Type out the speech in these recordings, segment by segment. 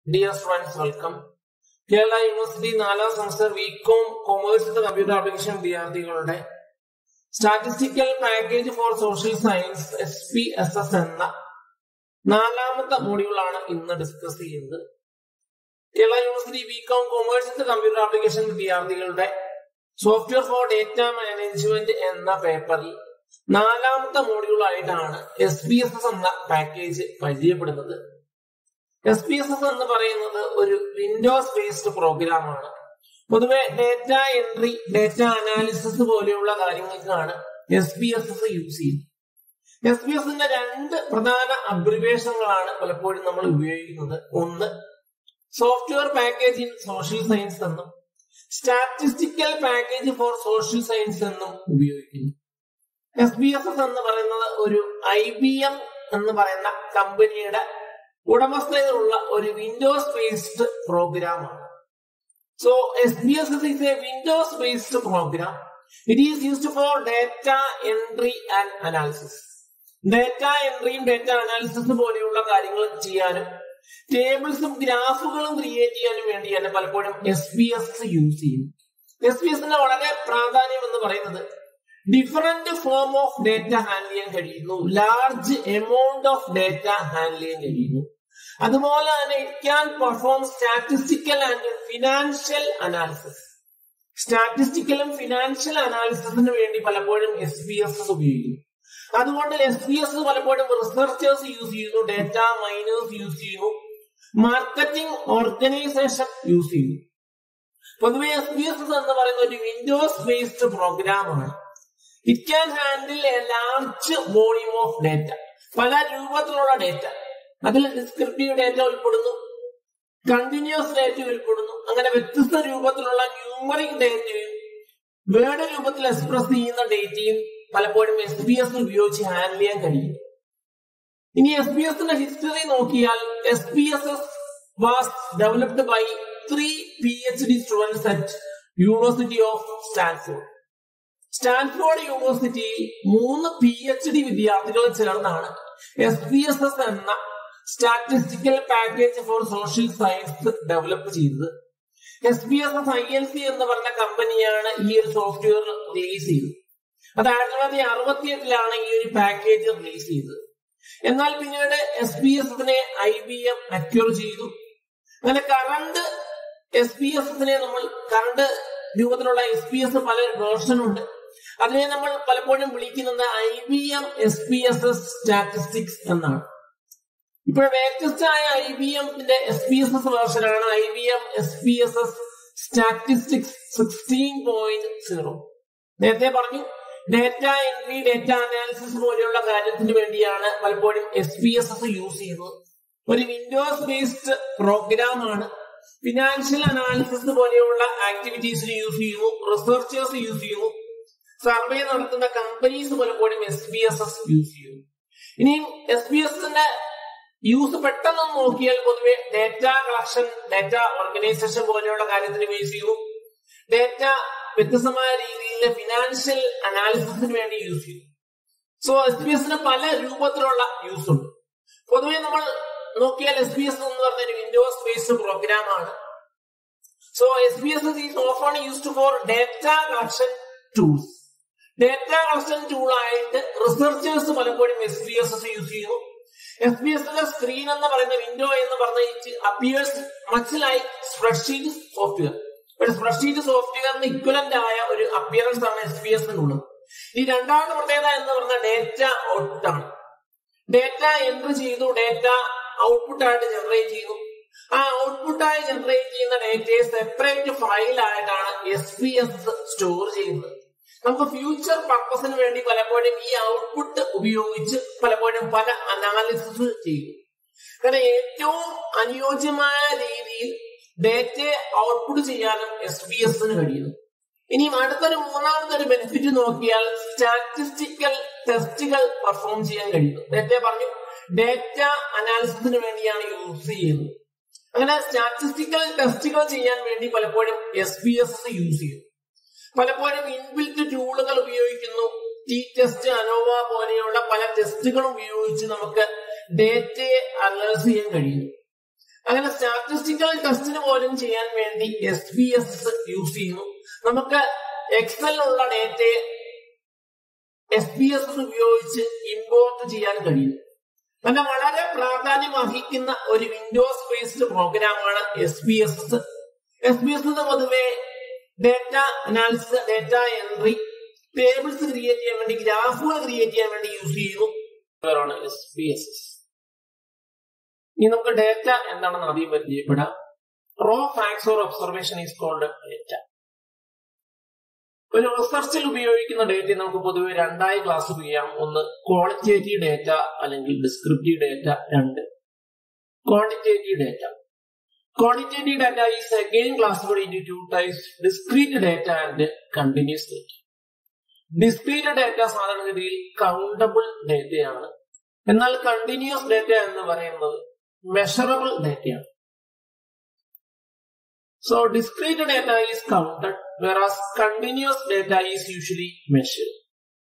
dear students welcome Kerala university നാലാം semester B com commerce computer application വിദ്യാർത്ഥികളുടെ statistical package for social science S P S S എന്ന നാലാമത്തെ മോഡ്യൂളാണ് ഇന്ന് ഡിസ്കസ് ചെയ്യുന്നത് Kerala university B com commerce computer application വിദ്യാർത്ഥികളുടെ സോഫ്റ്റ്വെയർ ഫോർ ഡേറ്റ മാനേജ്മെന്റ് എന്ന പേപ്പറിൽ നാലാമത്തെ മോഡ്യൂൾ ആയിട്ടാണ് എസ് പി എസ് എസ് എന്ന പാക്കേജ് പരിചയപ്പെടുന്നത് എസ് പി എസ് എസ് എന്ന് പറയുന്നത് ഒരു വിൻഡോസ് ബേസ്ഡ് പ്രോഗ്രാം ആണ് പൊതുവെ ഡേറ്റ എൻട്രി ഡേറ്റ അനാലിസിസ് പോലെയുള്ള കാര്യങ്ങൾക്കാണ് S P S S use ചെയ്യുന്നത് എസ് പി എസിന്റെ രണ്ട് പ്രധാന അബ്രിവേഷനുകളാണ് പലപ്പോഴും നമ്മൾ ഉപയോഗിക്കുന്നത് ഒന്ന് software package in social science എന്നും statistical package for social science എന്നും ഉപയോഗിക്കുന്നു എസ് ബി എസ് എസ് എന്ന് പറയുന്നത് ഒരു ഐ ബി എം എന്ന് പറയുന്ന കമ്പനിയുടെ ഉടമസ്ഥതയിലുള്ള ഒരു വിൻഡോസ് ബേസ്ഡ് പ്രോഗ്രാമാണ് so S P S S is a Windows based program it is used for data entry and analysis data എൻട്രിയും ഡേറ്റ അനാലിസിസ് പോലെയുള്ള കാര്യങ്ങൾ ചെയ്യാനും ടേബിൾസും ഗ്രാഫുകളും ക്രിയേറ്റ് ചെയ്യാനും വേണ്ടിയാണ് പലപ്പോഴും എസ് ബി എസ് യൂസ് ചെയ്യുന്നത് എസ് ബി എസിന്റെ വളരെ പ്രാധാന്യം എന്ന് പറയുന്നത് different form of data handle ചെയ്യാൻ കഴിയുന്നു large amount of data handle ചെയ്യാൻ കഴിയുന്നു അതുപോലെ തന്നെ it can perform statistical and financial analysis സ്റ്റാറ്റിസ്റ്റിക്കലും ഫിനാൻഷ്യൽ അനാലിസിസിന് വേണ്ടി പലപ്പോഴും എസ് ബി എസ് ഉപയോഗിക്കുന്നു അതുകൊണ്ട് എസ് ബി എസ് പലപ്പോഴും റിസർച്ചേഴ്സ് യൂസ് ചെയ്യുന്നു ഡേറ്റ മൈനേഴ്സ് യൂസ് ചെയ്യുന്നു മാർക്കറ്റിംഗ് ഓർഗനൈസേഷൻ യൂസ് ചെയ്യുന്നു പൊതുവെ എസ് ബി എസ് എന്ന് പറയുന്ന ഒരു വിൻഡോസ് ബേസ്ഡ് പ്രോഗ്രാം ആണ് it can handle a large volume of data പല രൂപത്തിലുള്ള ഡേറ്റ അതിൽ ഡിസ്ക്രിപ്റ്റീവ് ഡേറ്റ ഉൾപ്പെടുന്നു കണ്ടിന്യൂസ് ഡേറ്റ ഉൾപ്പെടുന്നു അങ്ങനെ വ്യത്യസ്ത രൂപത്തിലുള്ള ന്യൂമറിക് ഡേറ്റയും വേർഡ് രൂപത്തിൽ എക്സ്പ്രസ് ചെയ്യുന്ന ഡേറ്റയും പലപ്പോഴും എസ് ബി എസ് ഉപയോഗിച്ച് ഹാൻഡിൽ ചെയ്യാൻ കഴിയും ഇനി എസ് ബി എസിന്റെ ഹിസ്റ്ററി നോക്കിയാൽ S P S S was developed by three P H D students at university of Stanford Stanford യൂണിവേഴ്സിറ്റിയിൽ മൂന്ന് പി എച്ച് ഡി വിദ്യാർത്ഥികൾ ചേർന്നാണ് എസ് പി എസ് എസ് എന്ന statistical package for social science develop ചെയ്തത് S P S S I L C എന്ന് പറഞ്ഞ കമ്പനിയാണ് ഈ ഒരു സോഫ്റ്റ്വെയർ റിലീസ് ചെയ്തത് അത് ആയിരത്തി തൊള്ളായിരത്തി അറുപത്തി എട്ടിലാണ് ഈ ഒരു പാക്കേജ് റിലീസ് ചെയ്തത് എന്നാൽ പിന്നീട് എസ് പി എസ് എസിനെ ഐ ബി എം അക്യൂർ ചെയ്തു അങ്ങനെ കറണ്ട് എസ് പി എസ് എസിനെ നമ്മൾ കറണ്ട് രൂപത്തിലുള്ള എസ് പി എസ് പല വേർഷൻ ഉണ്ട് അതിനെ നമ്മൾ പലപ്പോഴും വിളിക്കുന്നത് I B M S P S S statistics എന്നാണ് ഇപ്പോൾ ലേറ്റസ്റ്റ് ആയ ഐ ബി എമ്മിന്റെ എസ് പി എസ് എസ് വേർഷനാണ് I B M S P S S statistics sixteen point zero നേരത്തെ പറഞ്ഞു ഡേറ്റ എൻട്രി ഡേറ്റ അനാലിസിസ് പോലെയുള്ള കാര്യത്തിന് വേണ്ടിയാണ് പലപ്പോഴും S P S S use ചെയ്യുന്നത് ഒരു വിൻഡോസ് ബേസ്ഡ് പ്രോഗ്രാം ആണ് ഫിനാൻഷ്യൽ അനാലിസിസ് പോലെയുള്ള ആക്ടിവിറ്റീസിന് യൂസ് ചെയ്യുന്നു റിസർച്ചേഴ്സ് യൂസ് ചെയ്യുന്നു സർവേ നടത്തുന്ന കമ്പനീസ് പലപ്പോഴും S P S S use ചെയ്യുന്നു ഇനിയും എസ് ബി എസിന്റെ യൂസ് പെട്ടെന്ന് നോക്കിയാൽ പൊതുവെ ഡേറ്റ കളക്ഷൻ ഡേറ്റ ഓർഗനൈസേഷൻ പോലെയുള്ള കാര്യത്തിന് യൂസ് ചെയ്യുന്നു ഡേറ്റ വ്യത്യസ്തമായ രീതിയിലെ ഫിനാൻഷ്യൽ അനാലിസിസിന് വേണ്ടി യൂസ് ചെയ്യുന്നു സോ എസ് ബി എസിന് പല രൂപത്തിലുള്ള യൂസ് ഉണ്ട് പൊതുവെ നമ്മൾ നോക്കിയാൽ എസ് ബി എസ് എന്ന് പറഞ്ഞ ഒരു വിൻഡോസ് ബേസ്ഡ് പ്രോഗ്രാം ആണ് so S P S is often used for data collection tools data collection tool ആയിട്ട് റിസർച്ചേഴ്സ് പലപ്പോഴും S P S S use ചെയ്യുന്നു എസ് ബി എസിന്റെ സ്ക്രീൻ എന്ന് പറയുന്ന വിൻഡോ എന്ന് പറഞ്ഞ appears much like spreadsheet software ഒരു സ്പ്രെഡ്ഷീറ്റ് സോഫ്റ്റ്വെയറിന് ഇക്വലന്റ് ആയ ഒരു അപ്പിയറൻസ് ആണ് എസ് ബി എസിനുള്ളത് ഈ രണ്ടാമത്തെ പ്രത്യേകത എന്ന് പറഞ്ഞ ഡേറ്റ ഔട്ട്പുട്ട് ആണ് ഡേറ്റ എൻട്രി ചെയ്തു ഡേറ്റ ഔട്ട്പുട്ട് ആയിട്ട് ജനറേറ്റ് ചെയ്തു ആ ഔട്ട്പുട്ടായി ജനറേറ്റ് ചെയ്യുന്ന ഡേറ്റയെ സെപ്പറേറ്റ് ഫയൽ ആയിട്ടാണ് എസ് പി എസ് സ്റ്റോർ ചെയ്യുന്നത് നമുക്ക് ഫ്യൂച്ചർ പർപ്പസിന് വേണ്ടി പലപ്പോഴും ഈ ഔട്ട്പുട്ട് ഉപയോഗിച്ച് പലപ്പോഴും പല അനാലിസിസ് ചെയ്യും കാരണം ഏറ്റവും അനുയോജ്യമായ രീതിയിൽ ഡേറ്റയെ ഔട്ട്പുട്ട് ചെയ്യാനും എസ് ബി എസിന് കഴിയുന്നു ഇനിയും അടുത്തൊരു മൂന്നാമത്തെ ഒരു ബെനിഫിറ്റ് നോക്കിയാൽ സ്റ്റാറ്റിസ്റ്റിക്കൽ ടെസ്റ്റുകൾ പെർഫോം ചെയ്യാൻ കഴിയുന്നു നേരത്തെ പറഞ്ഞു ഡേറ്റ അനാലിസിസിന് വേണ്ടിയാണ് യൂസ് ചെയ്യുന്നത് അങ്ങനെ സ്റ്റാറ്റിസ്റ്റിക്കൽ ടെസ്റ്റുകൾ ചെയ്യാൻ വേണ്ടി പലപ്പോഴും എസ് ബി എസ് യൂസ് ചെയ്യുന്നു പലപ്പോഴും ഇൻബിൽറ്റ് ടൂളുകൾ ഉപയോഗിക്കുന്നു ടി ടെസ്റ്റ് അനോവ പോലെയുള്ള പല ടെസ്റ്റുകൾ ഉപയോഗിച്ച് നമുക്ക് ഡേറ്റയെ അനലൈസ് ചെയ്യാൻ കഴിയുന്നു അങ്ങനെ സ്റ്റാറ്റിസ്റ്റിക്കൽ ടെസ്റ്റിന് പോലും ചെയ്യാൻ വേണ്ടി എസ് ബി എസ് യൂസ് ചെയ്യുന്നു നമുക്ക് എക്സലിലുള്ള ഡേറ്റയെ എസ് ബി എസ് ഉപയോഗിച്ച് ഇമ്പോർട്ട് ചെയ്യാൻ കഴിയും അങ്ങനെ വളരെ പ്രാധാന്യം അർഹിക്കുന്ന ഒരു വിൻഡോസ് ബേസ്ഡ് പ്രോഗ്രാമാണ് S P S S P S പൊതുവെ data analysis data entry tables create ചെയ്യാൻ വേണ്ടി ഗ്രാഫുകൾ ക്രിയേറ്റ് ചെയ്യാൻ വേണ്ടി യൂസ് ചെയ്യുന്നു ആണ് എസ് ബി എസ് എസ് ഇനി നമുക്ക് ഡേറ്റ എന്താണെന്ന് ആദ്യം പരിചയപ്പെടാം raw facts or observation is called data ഒരു റിസർച്ചിൽ ഉപയോഗിക്കുന്ന ഡേറ്റ നമുക്ക് പൊതുവെ രണ്ടായി ക്ലാസ് ചെയ്യാം ഒന്ന് ക്വാളിറ്റേറ്റീവ് ഡേറ്റ അല്ലെങ്കിൽ ഡിസ്ക്രിപ്റ്റീവ് ഡേറ്റ രണ്ട് quantitative data quantitative data is again classified in two types discrete data and continuous data discrete data സാധാരണഗതിയിൽ കൗണ്ടബിൾ ഡേറ്റയാണ് എന്നാൽ കണ്ടിന്യൂസ് ഡേറ്റ എന്ന് പറയുന്നത് മെഷറബിൾ ഡേറ്റയാണ് so discrete data is counted whereas continuous data is usually measured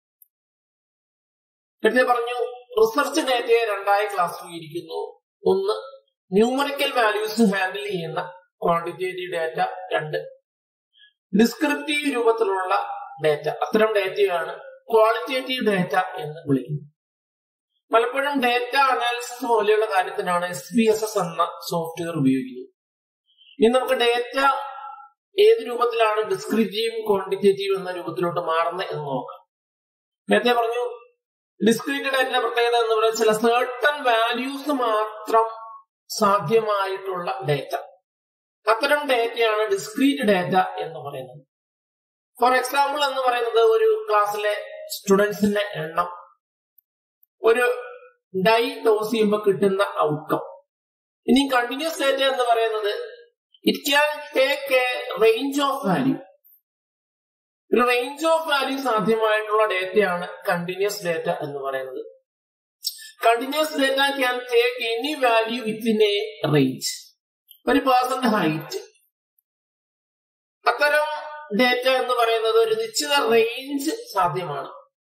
നേരത്തെ പറഞ്ഞു research ഡേറ്റയെ രണ്ടായി ക്ലാസിഫിച്ചിരിക്കുന്നു ഒന്ന് ന്യൂമറിക്കൽ വാല്യൂസ് ഹാൻഡിൽ ചെയ്യുന്ന ക്വാണ്ടിറ്റേറ്റീവ് ഡാറ്റ രണ്ട് ഡിസ്ക്രിപ്റ്റീവ് രൂപത്തിലുള്ള ഡാറ്റ അത്തരം ഡാറ്റയാണ് ക്വാളിറ്റേറ്റീവ് ഡാറ്റ എന്ന് വിളിക്കുന്നത് പലപ്പോഴും ഡാറ്റ അനാലിസിസ് പോലെയുള്ള കാര്യത്തിനാണ് എസ് ബി എസ് എസ് എന്ന സോഫ്റ്റ്വെയർ ഉപയോഗിക്കുന്നത് ഇനി നമുക്ക് ഡാറ്റ ഏത് രൂപത്തിലാണ് ഡിസ്ക്രിപ്റ്റീവും ക്വാണ്ടിറ്റേറ്റീവ് എന്ന രൂപത്തിലോട്ട് മാറുന്നത് എന്ന് നോക്കാം നേരത്തെ പറഞ്ഞു ഡിസ്ക്രീറ്റ് ഡാറ്റയുടെ പ്രത്യേകത എന്ന് പറയുന്നത് ചില സേർട്ടൺ വാല്യൂസ് മാത്രം സാധ്യമായിട്ടുള്ള ഡേറ്റ അത്തരം ഡേറ്റയാണ് ഡിസ്ക്രീറ്റ് ഡേറ്റ എന്ന് പറയുന്നത് ഫോർ എക്സാമ്പിൾ എന്ന് പറയുന്നത് ഒരു ക്ലാസ്സിലെ സ്റ്റുഡൻസിന്റെ എണ്ണം ഒരു ഡൈ ടോസ് ചെയ്യുമ്പോൾ കിട്ടുന്ന ഔട്ട്കം ഇനി കണ്ടിന്യൂസ് ഡേറ്റ എന്ന് പറയുന്നത് it can take a range of value ഒരു റേഞ്ച് ഓഫ് വാല്യൂ സാധ്യമായിട്ടുള്ള ഡേറ്റയാണ് കണ്ടിന്യൂസ് ഡേറ്റ എന്ന് പറയുന്നത് continuous data can take any value within a range ഒരു പേഴ്സന്റെ ഹൈറ്റ് അത്തരം ഡേറ്റ എന്ന് പറയുന്നത് ഒരു നിശ്ചിത റേഞ്ച് സാധ്യമാണ്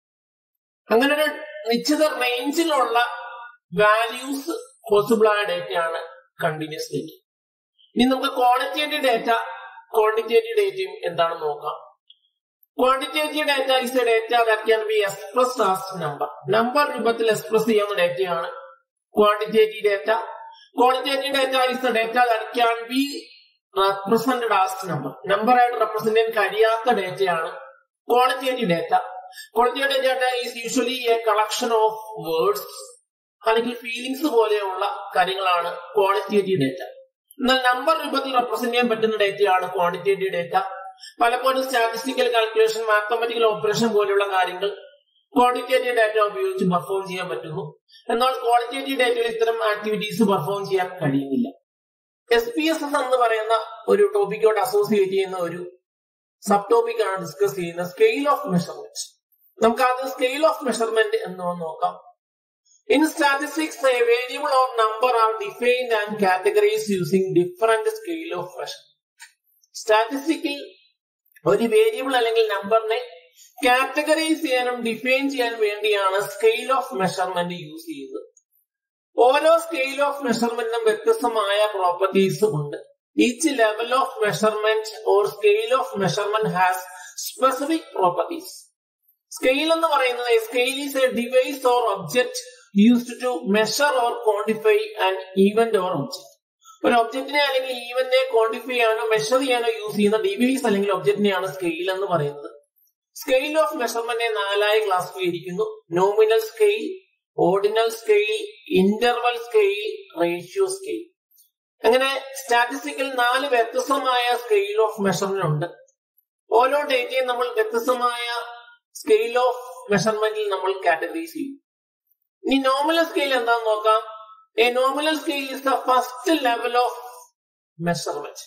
അങ്ങനെ ഒരു നിശ്ചിത റേഞ്ചിലുള്ള വാല്യൂസ് പോസിബിൾ ആയ ഡേറ്റയാണ് കണ്ടിന്യൂസ് ഡേറ്റ ഇനി നമുക്ക് ക്വാളിറ്റേറ്റീവ് ഡേറ്റ ക്വാണ്ടിറ്റേറ്റീവ് ഡേറ്റയും എന്താണെന്ന് നോക്കാം quantitative data is a data that can be expressed as number number രൂപത്തിൽ എക്സ്പ്രസ് ചെയ്യുന്ന ഡേറ്റയാണ് quantitative data qualitative data is a data that can be represented as number number ആയിട്ട് represent ചെയ്യാൻ കഴിയാത്ത ഡേറ്റയാണ് qualitative data qualitative data is usually a collection of words അല്ലെങ്കിൽ feelings പോലെയുള്ള കാര്യങ്ങളാണ് ക്വാളിറ്റേറ്റീവ് ഡേറ്റ എന്നാൽ നമ്പർ രൂപത്തിൽ റെപ്രസെന്റ് ചെയ്യാൻ പറ്റുന്ന ഡേറ്റയാണ് ക്വാണ്ടിറ്റേറ്റീവ് ഡേറ്റ പലപ്പോഴും സ്റ്റാറ്റിസ്റ്റിക്കൽ കാൽക്കുലേഷൻ മാത്തമാറ്റിക്കൽ ഓപ്പറേഷൻ പോലെയുള്ള കാര്യങ്ങൾ ക്വാണ്ടിറ്റേറ്റീവ് ഡാറ്റ ഉപയോഗിച്ച് പെർഫോം ചെയ്യാൻ പറ്റുന്നു എന്നാൽ ക്വാളിറ്റേറ്റീവ് ഡാറ്റയിൽ ഇത്തരം ആക്ടിവിറ്റീസ് പെർഫോം ചെയ്യാൻ കഴിയുന്നില്ല എസ് പി എസ് എസ് എന്ന് പറയുന്ന ഒരു ടോപ്പിക്കോട് അസോസിയേറ്റ് ചെയ്യുന്ന ഒരു സബ് ടോപ്പിക് ആണ് ഡിസ്കസ് ചെയ്യുന്ന സ്കെയിൽ ഓഫ് മെഷർമെന്റ് നമുക്ക് ആദ്യം സ്കെയിൽ ഓഫ് മെഷർമെന്റ് എന്ന് നോക്കാം in statistics a variable or number are defined and categorize using different scale of measure സ്റ്റാറ്റിസ്റ്റിക്കിൽ ഒരു വേരിയബിൾ അല്ലെങ്കിൽ നമ്പറിനെ കാറ്റഗറൈസ് ചെയ്യാനും ഡിഫൈൻ ചെയ്യാൻ വേണ്ടിയാണ് സ്കെയിൽ ഓഫ് മെഷർമെന്റ് യൂസ് ചെയ്യുന്നത് ഓരോ സ്കെയിൽ ഓഫ് മെഷർമെന്റിനും വ്യത്യസ്തമായ പ്രോപ്പർട്ടീസ് ഉണ്ട് each level of measurement or scale of measurement has specific properties scale എന്ന് പറയുന്നത് scale is a device or object used to measure or quantify and event or object ഒരു ഒബ്ജക്റ്റിനെ അല്ലെങ്കിൽ ഈവന്റിനെ ക്വാണ്ടിഫൈ ചെയ്യാനോ measure ചെയ്യാനോ യൂസ് ചെയ്യുന്ന ഡിവൈസ് അല്ലെങ്കിൽ ഒബ്ജക്റ്റിനെയാണ് സ്കെയിൽ എന്ന് പറയുന്നത് സ്കെയിൽ ഓഫ് മെഷർമെന്റിനെ നാലായി ക്ലാസിഫിച്ചിരിക്കുന്നു nominal scale ordinal scale interval scale ratio scale അങ്ങനെ സ്റ്റാറ്റിസ്റ്റിക്കൽ നാല് വ്യത്യസ്തമായ സ്കെയിൽ ഓഫ് മെഷർമെന്റ് ഉണ്ട് ഓരോ ഡേറ്റയും നമ്മൾ വ്യത്യസ്തമായ സ്കെയിൽ ഓഫ് മെഷർമെന്റിൽ നമ്മൾ കാറ്റഗറൈസ് ചെയ്യും ഇനി നോമിനൽ സ്കെയിൽ എന്താന്ന് നോക്കാം a nominal scale is the first level of measurement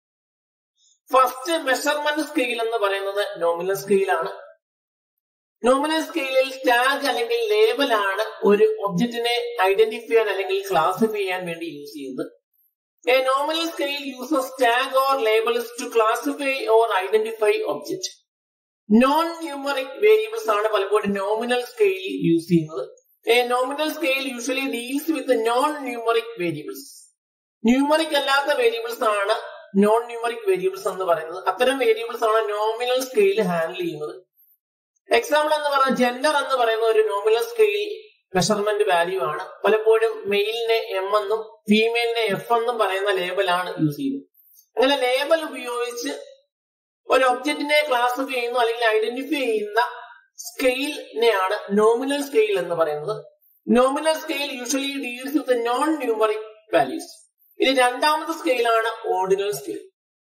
first measurement scale എന്ന് പറയുന്നത് നോമിനൽ സ്കെയിലാണ് നോമിനൽ സ്കെയിലിൽ ടാഗ് അല്ലെങ്കിൽ ലേബൽ ആണ് ഒരു ഒബ്ജക്റ്റിനെ ഐഡന്റിഫൈ ചെയ്യാൻ അല്ലെങ്കിൽ ക്ലാസിഫൈ ചെയ്യാൻ വേണ്ടി യൂസ് ചെയ്യുന്നത് a nominal scale uses tag or labels to classify or identify object non numeric variables ആണ് പലപ്പോഴും നോമിനൽ സ്കെയിൽ യൂസ് ചെയ്യുന്നത് a nominal scale usually deals with non numeric variables numeric അല്ലാത്ത variables ആണ് non numeric variables എന്ന് പറയുന്നത് അത്തരം variables ആണ് nominal scale handle ചെയ്യുന്നത് എക്സാമ്പിൾ എന്ന് പറഞ്ഞാൽ ജെൻഡർ എന്ന് പറയുന്ന ഒരു നോമിനൽ സ്കെയിൽ മെഷർമെന്റ് വാല്യൂ ആണ് പലപ്പോഴും മെയിലിനെ എം എന്നും ഫീമെയിലിനെ എഫ് എന്നും പറയുന്ന ലേബലാണ് യൂസ് ചെയ്യുന്നത് അങ്ങനെ ലേബൽ ഉപയോഗിച്ച് ഒരു ഒബ്ജക്റ്റിനെ ക്ലാസിഫൈ ചെയ്യുന്നു അല്ലെങ്കിൽ ഐഡന്റിഫൈ ചെയ്യുന്ന സ്കെയിലിനെയാണ് നോമിനൽ സ്കെയിൽ എന്ന് പറയുന്നത് nominal scale usually deals with non numeric values ഇനി രണ്ടാമത്തെ സ്കെയിലാണ് ordinal scale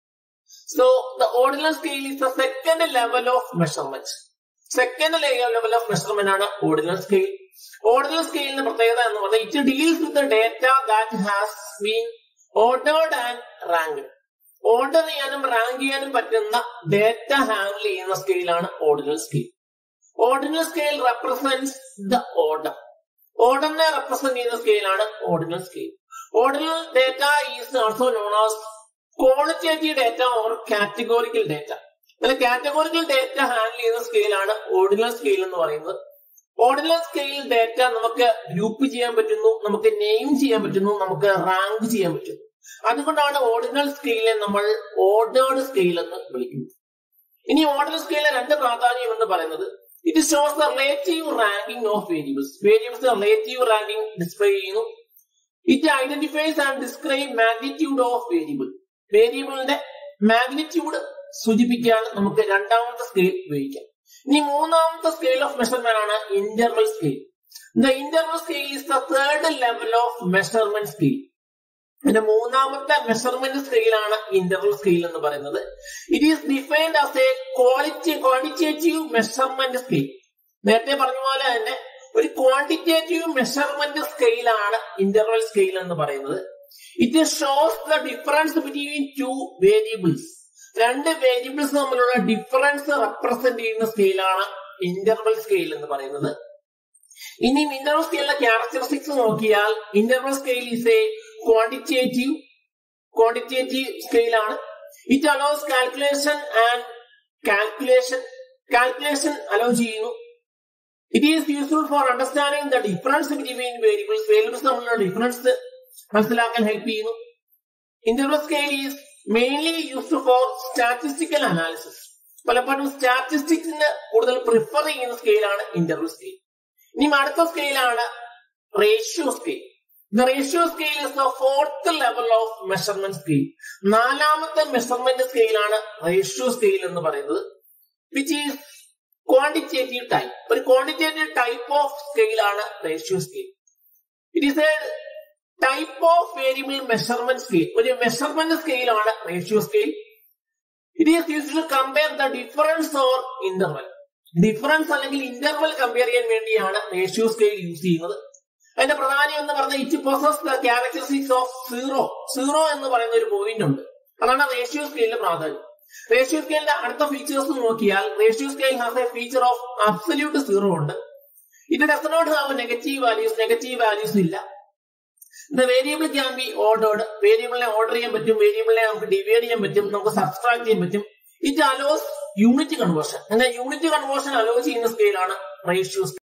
so the ordinal scale is the second level of measurement second level of measurement ആണ് ഓർഡിനൽ സ്കെയിൽ ഓർഡിനൽ സ്കെയിലിന്റെ പ്രത്യേകത എന്ന് പറഞ്ഞാൽ it deals with data that has been ordered and ranked order ചെയ്യാനും rank ചെയ്യാനും പറ്റുന്ന data handle ചെയ്യുന്ന സ്കെയിലാണ് ordinal scale ordinal scale represents the order ഓർഡറിനെ റെപ്രസെന്റ് ചെയ്യുന്ന സ്കെയിലാണ് ordinal scale ordinal data is also known as qualitative data or categorical data അല്ലെ categorical data handle ചെയ്യുന്ന സ്കെയിലാണ് ഓർഡിനൽ സ്കെയിൽ എന്ന് പറയുന്നത് ഓർഡിനൽ സ്കെയിൽ ഡേറ്റ നമുക്ക് ഗ്രൂപ്പ് ചെയ്യാൻ പറ്റുന്നു നമുക്ക് നെയിം ചെയ്യാൻ പറ്റുന്നു നമുക്ക് റാങ്ക് ചെയ്യാൻ പറ്റുന്നു അതുകൊണ്ടാണ് ഓർഡിനൽ സ്കെയിലിനെ നമ്മൾ ഓർഡേർഡ് സ്കെയിൽ എന്ന് വിളിക്കുന്നത് ഇനി ഓർഡിനൽ സ്കെയിലിലെ രണ്ട് പ്രാധാന്യം എന്ന് പറയുന്നത് it shows the relative ranking of variables variables relative ranking display ചെയ്യുന്നു it identifies and describe magnitude of variable വേരിയബിളിന്റെ മാഗ്നിറ്റ്യൂഡ് സൂചിപ്പിക്കാൻ നമുക്ക് രണ്ടാമത്തെ സ്കെയിൽ ഉപയോഗിക്കാം ഇനി മൂന്നാമത്തെ സ്കെയിൽ ഓഫ് മെഷർമെന്റ് ആണ് interval scale the interval scale is the third level of measurement scale അതിന്റെ മൂന്നാമത്തെ മെഷർമെന്റ് സ്കെയിലാണ് ഇന്റർവൽ സ്കെയിൽ എന്ന് പറയുന്നത് it is defined as a quality quantitative measurement scale നേരത്തെ പറഞ്ഞ പോലെ തന്നെ ഒരു ക്വാണ്ടിറ്റേറ്റീവ് മെഷർമെന്റ് സ്കെയിലാണ് ഇന്റർവൽ സ്കെയിൽ എന്ന് പറയുന്നത് it shows the difference between two variables രണ്ട് വേരിയബിൾസ് തമ്മിലുള്ള ഡിഫറൻസ് റെപ്രസെന്റ് ചെയ്യുന്ന സ്കെയിലാണ് ഇന്റർവൽ സ്കെയിൽ എന്ന് പറയുന്നത് ഇനി ഇന്റർവൽ സ്കെയിലിന്റെ ക്യാരക്ടറിസ്റ്റിക്സ് നോക്കിയാൽ interval scale is a quantitative quantitative സ്കെയിലാണ് it allows calculation and calculation calculation allow ചെയ്യുന്നു it is useful for understanding the difference between variables variables തമ്മിലുള്ള ഡിഫറൻസ് മനസ്സിലാക്കാൻ ഹെൽപ്പ് ചെയ്യുന്നു interval scale is mainly used for statistical analysis പലപ്പോഴും സ്റ്റാറ്റിസ്റ്റിക്സിന് കൂടുതൽ prefer ചെയ്യുന്ന സ്കെയിലാണ് interval scale ഇനി അടുത്ത സ്കെയിലാണ് ratio scale the ratio scale is the fourth level of measurement scale നാലാമത്തെ മെഷർമെന്റ് സ്കെയിലാണ് റേഷ്യോ സ്കെയിൽ എന്ന് പറയുന്നത് വിച്ച് ഈസ് ക്വാണ്ടിറ്റേറ്റീവ് ടൈപ്പ് ഒരു ക്വാണ്ടിറ്റേറ്റീവ് ടൈപ്പ് ഓഫ് സ്കെയിലാണ് ratio scale it is a type of variable measurement scale ഒരു measurement സ്കെയിലാണ് ratio scale it is use to compare the difference or interval difference അല്ലെങ്കിൽ interval compare ചെയ്യാൻ വേണ്ടിയാണ് ratio scale use ചെയ്യുന്നത് അതിന്റെ പ്രധാനം എന്ന് പറഞ്ഞാൽ it possess the characteristics of zero zero എന്ന് പറയുന്ന ഒരു പോയിന്റ് ഉണ്ട് അതാണ് റേഷ്യോ സ്കെയിലിന്റെ പ്രാധാന്യം റേഷ്യോ സ്കെയിലിന്റെ അടുത്ത ഫീച്ചേഴ്സ് നോക്കിയാൽ ratio scale has a feature of absolute zero ഉണ്ട് ഇത് does not have negative values negative values ഇല്ല the variable can be ordered വേരിയബിളിനെ ഓർഡർ ചെയ്യാൻ പറ്റും വേരിയബിളിനെ നമുക്ക് ഡിവൈഡ് ചെയ്യാൻ പറ്റും നമുക്ക് സബ്സ്ട്രാക്ട് ചെയ്യാൻ പറ്റും ഇറ്റ് അലോസ് യൂണിറ്റ് കൺവേർഷൻ എന്നാൽ യൂണിറ്റ് കൺവേർഷൻ അലോ ചെയ്യുന്ന സ്കെയിലാണ് റേഷ്യോ